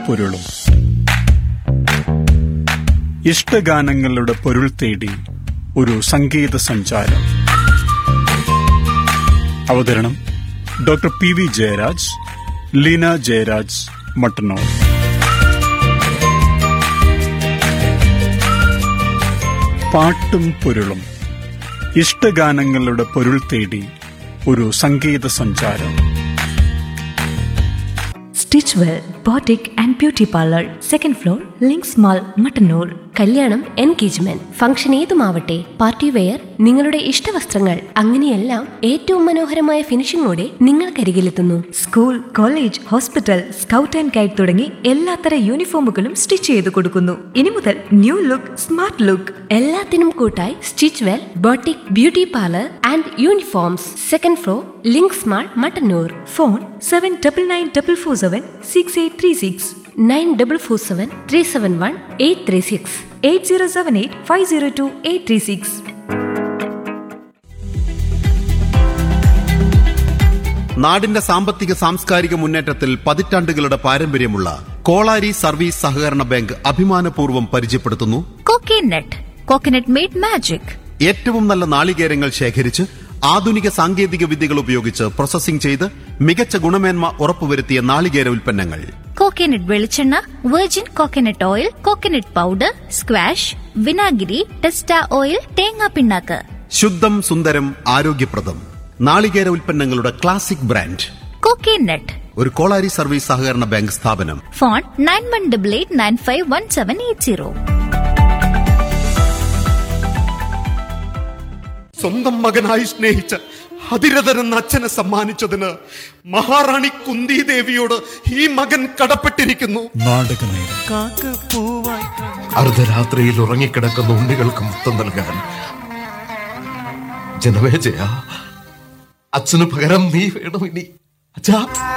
പൊരുളും ഇഷ്ടഗാനങ്ങളുടെ പൊരുൾ തേടി ഒരു സംഗീത സഞ്ചാരം അവതരണം doctor P V Jayaraj Leena Jayaraj Mattannur പാട്ടും പൊരുളും ഇഷ്ടഗാനങ്ങളുടെ പൊരുൾ തേടി ഒരു സംഗീത സഞ്ചാരം stitch well boutique and beauty parlour second floor links mall Mattannur കല്യാണം എൻഗേജ്മെന്റ് ഫംഗ്ഷൻ ഏതുമാവട്ടെ പാർട്ടി വെയർ നിങ്ങളുടെ ഇഷ്ടവസ്ത്രങ്ങൾ അങ്ങനെയെല്ലാം ഏറ്റവും മനോഹരമായ ഫിനിഷിംഗോടെ നിങ്ങൾക്കരികിലെത്തുന്നു school college hospital scout and guide തുടങ്ങി എല്ലാത്തര യൂണിഫോമുകളും സ്റ്റിച്ച് ചെയ്ത് കൊടുക്കുന്നു ഇനി മുതൽ ന്യൂ ലുക്ക് സ്മാർട്ട് ലുക്ക് എല്ലാത്തിനും കൂട്ടായി stitch well boutique beauty parlour and uniforms second floor links mall Mattannur phone seven double nine double four seven six eight three six nine double four seven three seven one eight three six eight zero seven eight five zero two eight three six നാടിന്റെ സാമ്പത്തിക സാംസ്കാരിക മുന്നേറ്റത്തിൽ പതിറ്റാണ്ടുകളുടെ പാരമ്പര്യമുള്ള Kolari service സഹകരണ bank അഭിമാനപൂർവ്വം പരിചയപ്പെടുത്തുന്നു coconut coconut made magic ഏറ്റവും നല്ല നാളികേരങ്ങൾ ശേഖരിച്ച് ആധുനിക സാങ്കേതിക വിദ്യകൾ ഉപയോഗിച്ച് പ്രോസസ്സിംഗ് ചെയ്ത് മികച്ച ഗുണമേന്മ ഉറപ്പുവരുത്തിയ നാളികേര ഉൽപ്പന്നങ്ങൾ കോക്കനട്ട് വെളിച്ചെണ്ണ virgin coconut oil coconut powder squash വിനാഗിരി ടെസ്റ്റ ഓയിൽ തേങ്ങാ പിണ്ണാക്ക് ശുദ്ധം സുന്ദരം ആരോഗ്യപ്രദം നാളികേര ഉൽപ്പന്നങ്ങളുടെ ക്ലാസിക് ബ്രാൻഡ് കോക്കനട്ട് ഒരു കോളാരി സർവീസ് സഹകരണ ബാങ്ക് സ്ഥാപനം phone nine one double eight nine five one seven eight zero സ്വന്തം മകനായി സ്നേഹിച്ച അതിരഥനെന്ന അച്ഛനെ സമ്മാനിച്ചതിന് മഹാറാണി കുന്തി ദേവിയോട് ഈ മകൻ കടപ്പെട്ടിരിക്കുന്നു നാടകനേരം അർദ്ധരാത്രിയിൽ ഉറങ്ങിക്കിടക്കുന്ന ഉണ്ണികൾക്ക് മുത്തം നൽകാൻ ജനമേജയ അച്ഛന് പകരം നീ വേണം ഇനി അച്ഛാ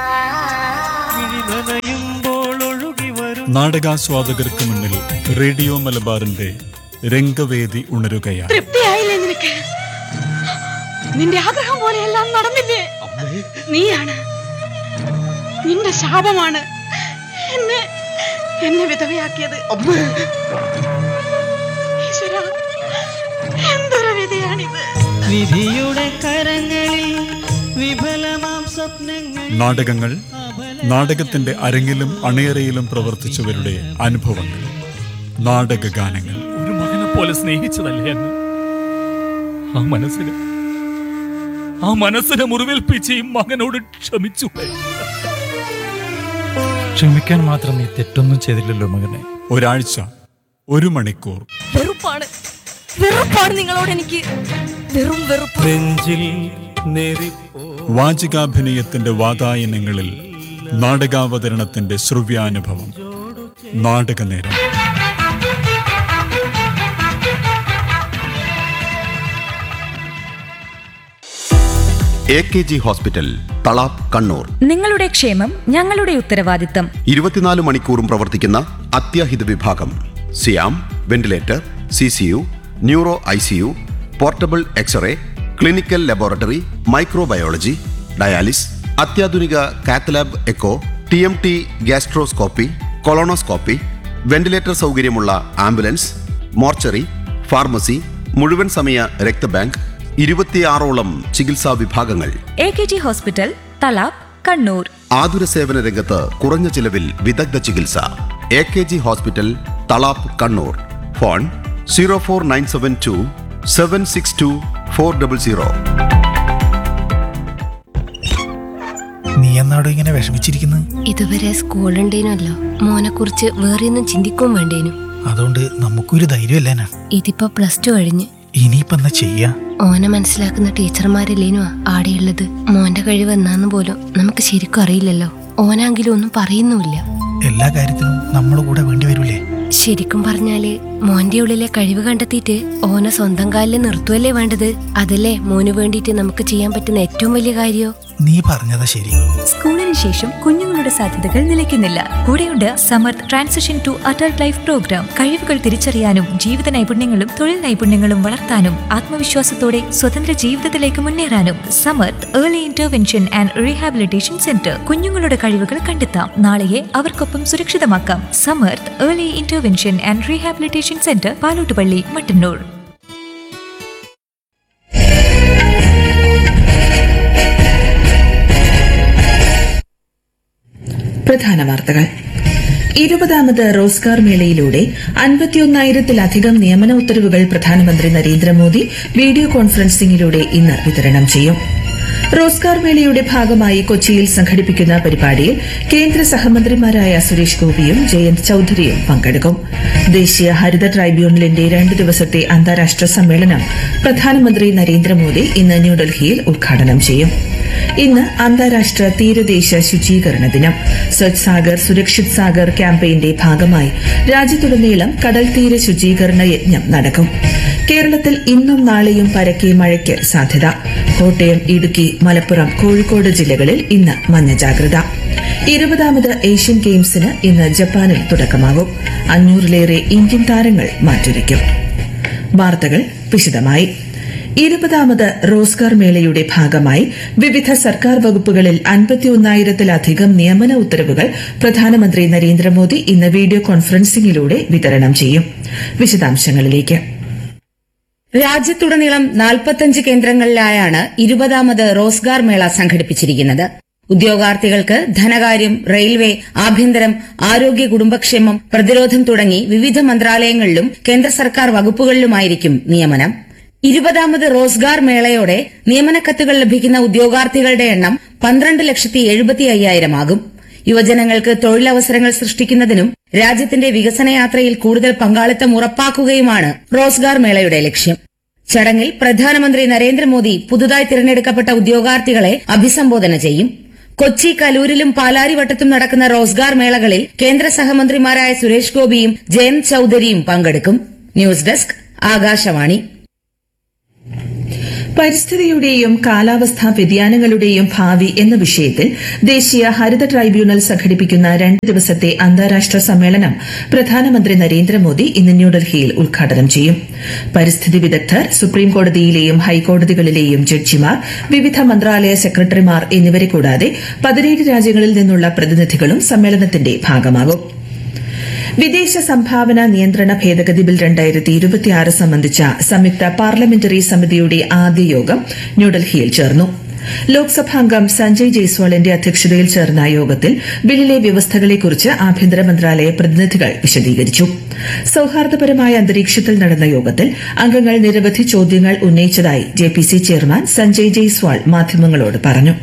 നാടകാസ്വാദകർക്ക് മുന്നിൽ റേഡിയോ മലബാറിന്റെ രംഗവേദി ഉണരുകയാണ് തൃപ്തിയായില്ലേ നിനക്ക് നിന്റെ ആഗ്രഹം പോലെയെല്ലാം നടന്നില്ലേ നീയാണ് നിന്റെ ശാപമാണ് എന്നെ എന്നെ വിധവയാക്കിയത് ഈശ്വരാ, എന്തൊരു വിധിയാണിത് വിധിയുടെ കരങ്ങളിൽ വിഫലമാം സ്വപ്നങ്ങൾ നാടകങ്ങൾ നാടകത്തിന്റെ അരങ്ങിലും അണയറയിലും പ്രവർത്തിച്ചവരുടെ അനുഭവങ്ങൾ നാടക ഗാനങ്ങൾ ഒരു മകനെ പോലെ സ്നേഹിച്ചതല്ലേ അന്ന് ആ മനസ്സിന് ആ മനസ്സിനെ മുറിവേൽപ്പിച്ച് ഈ മകനോട് ക്ഷമിച്ചു ക്ഷമിക്കാൻ മാത്രം നീ തെറ്റൊന്നും ചെയ്തില്ലല്ലോ മകനെ ഒരാഴ്ച ഒരു മണിക്കൂർ വെറുപ്പാണ് വെറുപ്പാണ് നിങ്ങളോട് എനിക്ക് വെറും വെറുപ്പ് നെഞ്ചിൽ നേരിപ്പോ വാചികാഭിനയത്തിന്റെ വാതായനങ്ങളിൽ നാടകാവതരണത്തിന്റെ ശ്രവ്യാനുഭവം നാടകനേരം A K G hospital Thalap Kannur നിങ്ങളുടെ ക്ഷേമം ഞങ്ങളുടെ ഉത്തരവാദിത്തം ഇരുപത്തിനാല് മണിക്കൂറും പ്രവർത്തിക്കുന്ന അത്യാഹിത വിഭാഗം സിയാം ventilator C C U neuro I C U portable X-ray clinical laboratory microbiology dialysis അത്യാധുനിക cath lab echo T M T gastroscopy colonoscopy ventilator സൗകര്യമുള്ള ആംബുലൻസ് മോർച്ചറി ഫാർമസി മുഴുവൻ സമയ രക്തബാങ്ക് ഇരുപത്തിയാറോളം ചികിത്സാ വിഭാഗങ്ങൾ A K G hospital Thalap Kannur ആതുര സേവന രംഗത്ത് കുറഞ്ഞ ചിലവിൽ വിദഗ്ധ ചികിത്സ A K G hospital Thalap Kannur phone zero four nine seven two seven six two four double zero നീ എന്നാടോ ഇങ്ങനെ വിഷമിച്ചിരിക്കുന്നത് ഇതുവരെ സ്കൂളുണ്ടേനല്ലോ മോനെ കുറിച്ച് വേറെ ഒന്നും ചിന്തിക്കും വേണ്ടേനു അതുകൊണ്ട് നമുക്കൊരു ധൈര്യമല്ലേനാ ഇതിപ്പോ പ്ലസ് ടു കഴിഞ്ഞ് ഇനിയിപ്പോ എന്നാ ചെയ്യാ ഓനെ മനസ്സിലാക്കുന്ന ടീച്ചർമാരല്ലേനു ആടെയുള്ളത് മോന്റെ കഴിവ് എന്നാന്ന് പോലും നമുക്ക് ശരിക്കും അറിയില്ലല്ലോ ഓനാങ്കിലും ഒന്നും പറയുന്നുമില്ല എല്ലാ കാര്യത്തിനും നമ്മുടെ കൂടെ വേണ്ടി വരൂലേ ശരിക്കും പറഞ്ഞാല് മോന്റെ ഉള്ളിലെ കഴിവ് കണ്ടെത്തിയിട്ട് ഓനെ സ്വന്തം കാലിൽ നിർത്തുവല്ലേ വേണ്ടത് അതല്ലേ മോന് വേണ്ടിയിട്ട് നമുക്ക് ചെയ്യാൻ പറ്റുന്ന ഏറ്റവും വലിയ കാര്യോ നീ പറഞ്ഞതാ ശരി സ്കൂളിന് ശേഷം കുഞ്ഞുങ്ങളുടെ സാധ്യതകൾ നിലയ്ക്കുന്നില്ല കൂടെയുണ്ട് Samarth transition to adult life programme കഴിവുകൾ തിരിച്ചറിയാനും ജീവിത നൈപുണ്യങ്ങളും തൊഴിൽ നൈപുണ്യങ്ങളും വളർത്താനും ആത്മവിശ്വാസത്തോടെ സ്വതന്ത്ര ജീവിതത്തിലേക്ക് മുന്നേറാനും Samarth early intervention and rehabilitation centre കുഞ്ഞുങ്ങളുടെ കഴിവുകൾ കണ്ടെത്താം നാളെയെ അവർക്കൊപ്പം സുരക്ഷിതമാക്കാം Samarth early intervention and rehabilitation centre Palottupalli Mattannur പ്രധാന വാർത്തകൾ ഇരുപതാമത് റോസ്ഗാർ മേളയിലൂടെ അൻപത്തിയൊന്നായിരത്തിലധികം നിയമന ഉത്തരവുകൾ പ്രധാനമന്ത്രി നരേന്ദ്രമോദി വീഡിയോ കോൺഫറൻസിംഗിലൂടെ ഇന്ന് വിതരണം ചെയ്യും റോസ്ഗാർ മേളയുടെ ഭാഗമായി കൊച്ചിയിൽ സംഘടിപ്പിക്കുന്ന പരിപാടിയിൽ കേന്ദ്ര സഹമന്ത്രിമാരായ സുരേഷ് ഗോപിയും ജയന്ത് ചൌധരിയും പങ്കെടുക്കും ദേശീയ ഹരിത ട്രൈബ്യൂണലിന്റെ രണ്ട് ദിവസത്തെ അന്താരാഷ്ട്ര സമ്മേളനം പ്രധാനമന്ത്രി നരേന്ദ്രമോദി ഇന്ന് ന്യൂഡൽഹിയിൽ ഉദ്ഘാടനം ചെയ്യും ഇന്ന് അന്താരാഷ്ട്ര തീരദേശ ശുചീകരണ ദിനം സ്വച്ഛ് സാഗർ സുരക്ഷിത് സാഗർ ക്യാമ്പയിന്റെ ഭാഗമായി രാജ്യത്തുടനീളം കടൽ തീര ശുചീകരണ യജ്ഞം നടക്കും കേരളത്തിൽ ഇന്നും നാളെയും പരക്കെ മഴയ്ക്ക് സാധ്യത കോട്ടയം ഇടുക്കി മലപ്പുറം കോഴിക്കോട് ജില്ലകളിൽ ഇന്ന് മഞ്ഞ ജാഗ്രത ഇരുപതാമത് ഏഷ്യൻ ഗെയിംസിന് ഇന്ന് ജപ്പാനിൽ തുടക്കമാകും അഞ്ഞൂറിലേറെ ഇന്ത്യൻ താരങ്ങൾ മാറ്റുരയ്ക്കും വാർത്തകൾ വിശദമായി ഇരുപതാമത് റോസ്ഗാർ മേളയുടെ ഭാഗമായി വിവിധ സർക്കാർ വകുപ്പുകളിൽ അൻപത്തിയൊന്നായിരത്തിലധികം നിയമന ഉത്തരവുകൾ പ്രധാനമന്ത്രി നരേന്ദ്രമോദി ഇന്ന് വീഡിയോ കോൺഫറൻസിംഗിലൂടെ വിതരണം ചെയ്യും വിശദാംശങ്ങളിലേക്ക് രാജ്യത്തുടനീളം നാൽപ്പത്തഞ്ച് കേന്ദ്രങ്ങളിലായാണ് ഇരുപതാമത് റോസ്ഗാർ മേള സംഘടിപ്പിച്ചിരിക്കുന്നത് ഉദ്യോഗാർത്ഥികൾക്ക് ധനകാര്യം റെയിൽവേ ആഭ്യന്തരം ആരോഗ്യ കുടുംബക്ഷേമം പ്രതിരോധം തുടങ്ങി വിവിധ മന്ത്രാലയങ്ങളിലും കേന്ദ്ര സർക്കാർ വകുപ്പുകളിലുമായിരിക്കും നിയമനം ഇരുപതാമത് റോസ്ഗാർ മേളയോടെ നിയമന കത്തുകൾ ലഭിക്കുന്ന ഉദ്യോഗാർത്ഥികളുടെ എണ്ണം പന്ത്രണ്ട് ലക്ഷത്തി എഴുപത്തി അയ്യായിരമാകും യുവജനങ്ങൾക്ക് തൊഴിലവസരങ്ങൾ സൃഷ്ടിക്കുന്നതിനും രാജ്യത്തിന്റെ വികസനയാത്രയിൽ കൂടുതൽ പങ്കാളിത്തം ഉറപ്പാക്കുകയുമാണ് റോസ്ഗാർ മേളയുടെ ലക്ഷ്യം ചടങ്ങിൽ പ്രധാനമന്ത്രി നരേന്ദ്രമോദി പുതുതായി തിരഞ്ഞെടുക്കപ്പെട്ട ഉദ്യോഗാർത്ഥികളെ അഭിസംബോധന ചെയ്യും കൊച്ചി കലൂരിലും പാലാരിവട്ടത്തും നടക്കുന്ന റോസ്ഗാർ മേളകളിൽ കേന്ദ്ര സഹമന്ത്രിമാരായ സുരേഷ് ഗോപിയും ജയന്ത് ചൌധരിയും പങ്കെടുക്കും ന്യൂസ് ഡെസ്ക് ആകാശവാണി പരിസ്ഥിതിയുടെയും കാലാവസ്ഥാ വ്യതിയാനങ്ങളുടെയും ഭാവി എന്ന വിഷയത്തിൽ ദേശീയ ഹരിത ട്രൈബ്യൂണൽ സംഘടിപ്പിക്കുന്ന രണ്ട് ദിവസത്തെ അന്താരാഷ്ട്ര സമ്മേളനം പ്രധാനമന്ത്രി നരേന്ദ്രമോദി ഇന്ന് ന്യൂഡൽഹിയിൽ ഉദ്ഘാടനം ചെയ്യും പരിസ്ഥിതി വിദഗ്ധർ സുപ്രീംകോടതിയിലെയും ഹൈക്കോടതികളിലെയും ജഡ്ജിമാർ വിവിധ മന്ത്രാലയ സെക്രട്ടറിമാർ എന്നിവരെ കൂടാതെ പതിനേഴ് രാജ്യങ്ങളിൽ നിന്നുള്ള പ്രതിനിധികളും സമ്മേളനത്തിന്റെ ഭാഗമാകും വിദേശ സംഭാവന നിയന്ത്രണ ഭേദഗതി ബിൽ രണ്ടായിരത്തി ഇരുപത്തിയാറ് സംബന്ധിച്ച സംയുക്ത പാർലമെന്ററി സമിതിയുടെ ആദ്യ യോഗം ന്യൂഡൽഹിയിൽ ചേർന്നു ലോക്സഭാംഗം സഞ്ജയ് ജയ്സ്വാളിന്റെ അധ്യക്ഷതയിൽ ചേർന്ന യോഗത്തിൽ ബില്ലിലെ വ്യവസ്ഥകളെക്കുറിച്ച് ആഭ്യന്തര മന്ത്രാലയ പ്രതിനിധികൾ വിശദീകരിച്ചു സൌഹാർദ്ദപരമായ അന്തരീക്ഷത്തിൽ നടന്ന യോഗത്തിൽ അംഗങ്ങൾ നിരവധി ചോദ്യങ്ങൾ ഉന്നയിച്ചതായി ജെപിസി ചെയർമാൻ സഞ്ജയ് ജയ്സ്വാൾ മാധ്യമങ്ങളോട് പറഞ്ഞു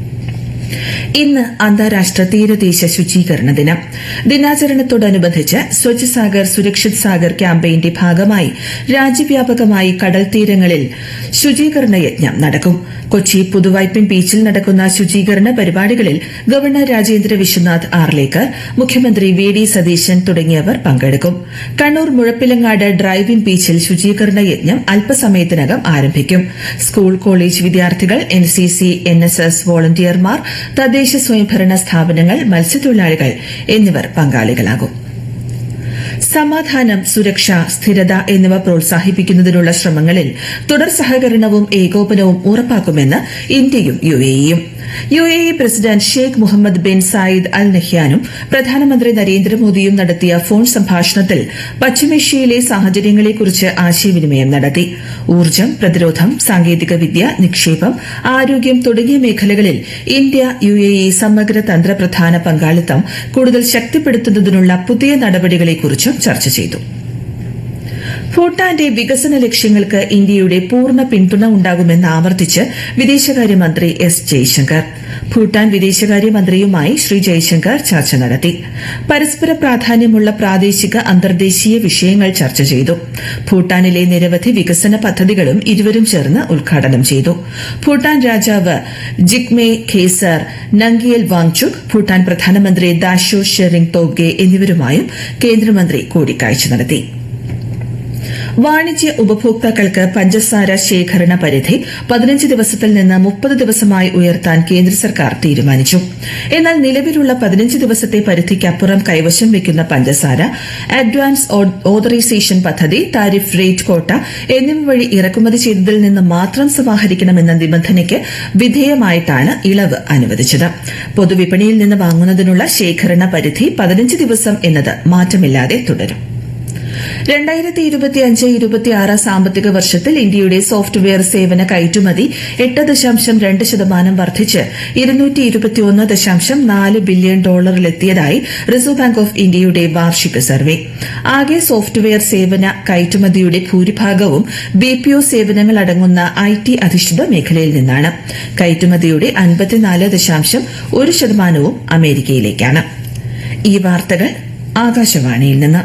ഇന്ന് അന്താരാഷ്ട്ര തീരദേശ ശുചീകരണ ദിനം ദിനാചരണത്തോടനുബന്ധിച്ച് സ്വച്ഛ് സാഗർ സുരക്ഷിത് സാഗർ ക്യാമ്പയിന്റെ ഭാഗമായി രാജ്യവ്യാപകമായി കടൽ തീരങ്ങളിൽ ശുചീകരണ യജ്ഞം നടക്കും കൊച്ചി പുതുവൈപ്പിൻ ബീച്ചിൽ നടക്കുന്ന ശുചീകരണ പരിപാടികളിൽ ഗവർണർ രാജേന്ദ്ര വിശ്വനാഥ് ആർലേക്കർ മുഖ്യമന്ത്രി വി ഡി സതീശൻ തുടങ്ങിയവർ പങ്കെടുക്കും കണ്ണൂർ മുഴപ്പിലങ്ങാട് ഡ്രൈവ് ഇൻ ബീച്ചിൽ ശുചീകരണ യജ്ഞം അല്പസമയത്തിനകം ആരംഭിക്കും സ്കൂൾ കോളേജ് വിദ്യാർത്ഥികൾ എൻസിസി എൻഎസ്എസ് വോളണ്ടിയർമാർ തദ്ദേശ സ്വയംഭരണ സ്ഥാപനങ്ങൾ മത്സ്യത്തൊഴിലാളികൾ എന്നിവർ പങ്കാളികളാകും സമാധാനം സുരക്ഷ സ്ഥിരത എന്നിവ പ്രോത്സാഹിപ്പിക്കുന്നതിനുള്ള ശ്രമങ്ങളിൽ തുടർ സഹകരണവും ഏകോപനവും ഉറപ്പാക്കുമെന്ന് ഇന്ത്യയും യുഎഇയും UAE president Sheikh Mohammed bin Zayed Al നഹ്യാനും പ്രധാനമന്ത്രി നരേന്ദ്രമോദിയും നടത്തിയ ഫോൺ സംഭാഷണത്തിൽ പശ്ചിമേഷ്യയിലെ സാഹചര്യങ്ങളെക്കുറിച്ച് ആശയവിനിമയം നടത്തി ഊർജ്ജം പ്രതിരോധം സാങ്കേതികവിദ്യ നിക്ഷേപം ആരോഗ്യം തുടങ്ങിയ മേഖലകളിൽ ഇന്ത്യ യുഎഇ സമഗ്ര തന്ത്രപ്രധാന പങ്കാളിത്തം കൂടുതൽ ശക്തിപ്പെടുത്തുന്നതിനുള്ള പുതിയ നടപടികളെക്കുറിച്ചും ചർച്ച ചെയ്തു ഭൂട്ടാന്റെ വികസന ലക്ഷ്യങ്ങൾക്ക് ഇന്ത്യയുടെ പൂർണ്ണ പിന്തുണ ഉണ്ടാകുമെന്ന് ആവർത്തിച്ച് വിദേശകാര്യമന്ത്രി എസ് ജയശങ്കർ ഭൂട്ടാൻ വിദേശകാര്യമന്ത്രിയുമായി ശ്രീ ജയശങ്കർ ചർച്ച നടത്തി പരസ്പര പ്രാധാന്യമുള്ള പ്രാദേശിക അന്തർദേശീയ വിഷയങ്ങൾ ചർച്ച ചെയ്തു ഭൂട്ടാനിലെ നിരവധി വികസന പദ്ധതികളും ഇരുവരും ചേർന്ന് ഉദ്ഘാടനം ചെയ്തു ഭൂട്ടാൻ രാജാവ് ജിഗ്മെ ഖേസർ നങ്കിയൽ വാങ്ചുക് ഭൂട്ടാൻ പ്രധാനമന്ത്രി ദാഷോ ഷെറിംഗ് തോബ്ഗെ എന്നിവരുമായും കേന്ദ്രമന്ത്രി കൂടിക്കാഴ്ച നടത്തി വാണിജ്യ ഉപഭോക്താക്കൾക്ക് പഞ്ചസാര ശേഖരണ പരിധി പതിനഞ്ച് ദിവസത്തിൽ നിന്ന് മുപ്പത് ദിവസമായി ഉയർത്താൻ കേന്ദ്ര സർക്കാർ തീരുമാനിച്ചു എന്നാൽ നിലവിലുള്ള പതിനഞ്ച് ദിവസത്തെ പരിധിക്കപ്പുറം കൈവശം വയ്ക്കുന്ന പഞ്ചസാര അഡ്വാൻസ് ഓതറൈസേഷൻ പദ്ധതി താരിഫ് റേറ്റ് കോട്ട എന്നിവ വഴി ഇറക്കുമതി ചെയ്തതിൽ നിന്ന് മാത്രം സമാഹരിക്കണമെന്ന നിബന്ധനയ്ക്ക് വിധേയമായിട്ടാണ് ഇളവ് അനുവദിച്ചത് പൊതുവിപണിയിൽ നിന്ന് വാങ്ങുന്നതിനുള്ള ശേഖരണ പരിധി പതിനഞ്ച് ദിവസം എന്നത് മാറ്റമില്ലാതെ തുടരും രണ്ടായിരത്തി ഇരുപത്തിയഞ്ച് ഇരുപത്തിയാറ് സാമ്പത്തിക വർഷത്തിൽ ഇന്ത്യയുടെ സോഫ്റ്റ്വെയർ സേവന കയറ്റുമതി എട്ട് ദശാംശം രണ്ട് ശതമാനം വർദ്ധിച്ച് ഇരുന്നൂറ്റി ഇരുപത്തിയൊന്ന് ദശാംശം നാല് ബില്യൺ ഡോളറിലെത്തിയതായി റിസർവ് ബാങ്ക് ഓഫ് ഇന്ത്യയുടെ വാർഷിക സർവേ ആകെ സോഫ്റ്റ്വെയർ സേവന കയറ്റുമതിയുടെ ഭൂരിഭാഗവും ബിപിഒ സേവനങ്ങൾ അടങ്ങുന്ന ഐ ടി അധിഷ്ഠിത മേഖലയിൽ നിന്നാണ് കയറ്റുമതിയുടെ അൻപത്തിനാല് ദശാംശം ഒരു ശതമാനവും അമേരിക്കയിലേക്കാണ് ഈ വാർത്തകൾ ആകാശവാണിയിൽ നിന്ന്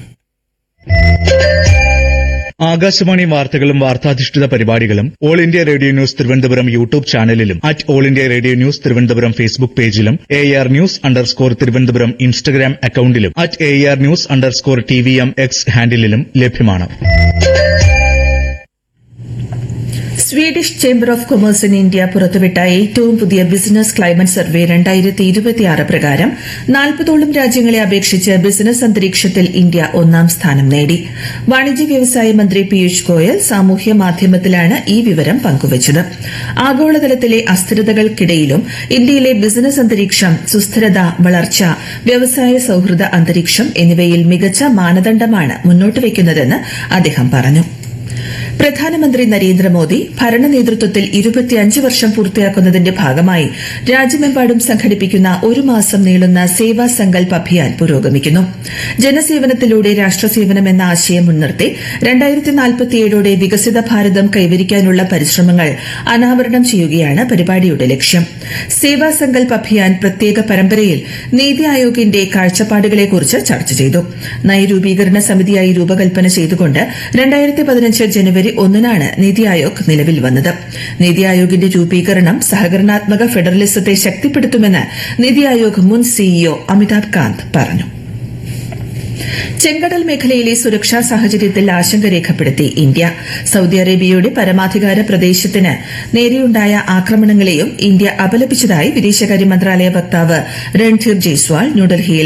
ആകാശവാണി വാർത്തകളും വാർത്താധിഷ്ഠിത പരിപാടികളും All India Radio News Thiruvananthapuram YouTube ചാനലിലും at All India Radio News Thiruvananthapuram Facebook പേജിലും A R news underscore Thiruvananthapuram Instagram അക്കൌണ്ടിലും at A R news underscore T V M X ഹാൻഡിലും ലഭ്യമാണ് Swedish chamber of commerce in India പുറത്തുവിട്ട ഏറ്റവും പുതിയ business climate survey രണ്ടായിരത്തി ഇരുപത്തിയാറ് പ്രകാരം നാൽപ്പതോളം രാജ്യങ്ങളെ അപേക്ഷിച്ച് ബിസിനസ് അന്തരീക്ഷത്തിൽ ഇന്ത്യ ഒന്നാം സ്ഥാനം നേടി വാണിജ്യ വ്യവസായ മന്ത്രി പീയൂഷ് ഗോയൽ സാമൂഹ്യ മാധ്യമത്തിലാണ് ഈ വിവരം പങ്കുവച്ചത് ആഗോളതലത്തിലെ അസ്ഥിരതകൾക്കിടയിലും ഇന്ത്യയിലെ ബിസിനസ് അന്തരീക്ഷം സുസ്ഥിരത വളർച്ച വ്യവസായ സൌഹൃദ അന്തരീക്ഷം എന്നിവയിൽ മികച്ച മാനദണ്ഡമാണ് മുന്നോട്ട് വയ്ക്കുന്നതെന്ന് അദ്ദേഹം പറഞ്ഞു പ്രധാനമന്ത്രി നരേന്ദ്രമോദി ഭരണ നേതൃത്വത്തിൽ ഇരുപത്തിയഞ്ച് വർഷം പൂർത്തിയാക്കുന്നതിന്റെ ഭാഗമായി രാജ്യമെമ്പാടും സംഘടിപ്പിക്കുന്ന ഒരു മാസം നീളുന്ന സേവാ സങ്കൽപ് അഭിയാൻ പുരോഗമിക്കുന്നു ജനസേവനത്തിലൂടെ രാഷ്ട്രസേവനം എന്ന ആശയം മുൻനിർത്തി രണ്ടായിരത്തി നാൽപ്പത്തിയേഴോടെ വികസിത ഭാരതം കൈവരിക്കാനുള്ള പരിശ്രമങ്ങൾ അനാവരണം ചെയ്യുകയാണ് പരിപാടിയുടെ ലക്ഷ്യം സേവാ സങ്കൽപ് അഭിയാൻ പ്രത്യേക പരമ്പരയിൽ നീതി ആയോഗിന്റെ കാഴ്ചപ്പാടുകളെക്കുറിച്ച് ചർച്ച ചെയ്തു നയരൂപീകരണ സമിതിയായി രൂപകൽപ്പന ചെയ്തുകൊണ്ട് രണ്ടായിരത്തി പതിനഞ്ച് ജനുവരി ഒന്നിനാണ് നീതി ആയോഗ് നിലവിൽ വന്നത് നീതി ആയോഗിന്റെ രൂപീകരണം സഹകരണാത്മക ഫെഡറലിസത്തെ ശക്തിപ്പെടുത്തുമെന്ന് നീതി ആയോഗ് മുൻ സിഇഒ അമിതാഭ് കാന്ത് പറഞ്ഞു ചെങ്കടൽ മേഖലയിലെ സുരക്ഷാ സാഹചര്യത്തിൽ ആശങ്ക രേഖപ്പെടുത്തി ഇന്ത്യ സൌദി അറേബ്യയുടെ പരമാധികാര പ്രദേശത്തിന് നേരെയുണ്ടായ ആക്രമണങ്ങളെയും ഇന്ത്യ അപലപിച്ചതായി വിദേശകാര്യ മന്ത്രാലയ വക്താവ് രൺധീർ ജയ്സ്വാൾ ന്യൂഡൽഹിയിൽ